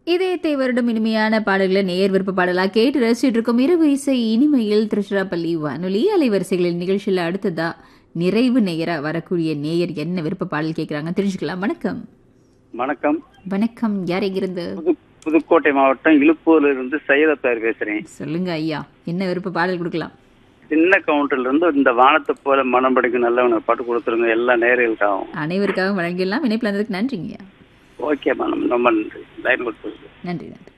இதயத்தை வருடம் இனிமையான பாடல்களை நேர் விருப்ப பாடலா கேட்டு ரசிச்சுட்டு இருக்கோம் இரவு இசை இனிமையில் திருச்சிராப்பள்ளி வானொலி அலைவரிசைகளின் நிகழ்ச்சியில் அடுத்ததா நிறைவு நேயரா வரக்கூடிய நேயர் என்ன விருப்ப பாடல் கேட்குறாங்க தெரிஞ்சுக்கலாம் வணக்கம் வணக்கம் வணக்கம் யார் எங்கிருந்து புது புதுக்கோட்டை மாவட்டம் இழுப்பூர்ல இருந்து சையதத்தார் பேசுறேன் சொல்லுங்க ஐயா என்ன விருப்ப பாடல் கொடுக்கலாம் சின்ன கவுண்டர்ல இருந்து இந்த வானத்தை போல மனம் படைக்கும் நல்லவனை பாட்டு கொடுத்துருங்க எல்லா நேர்களுக்காகவும் அனைவருக்காகவும் வழங்கிடலாம் இணைப்பில் இருந்ததுக்கு நன்றிங்க ஐயா ஓகே மேடம் ரொம்ப நன்றி லைன் கொடுத்துருக்கு நன்றி நன்றி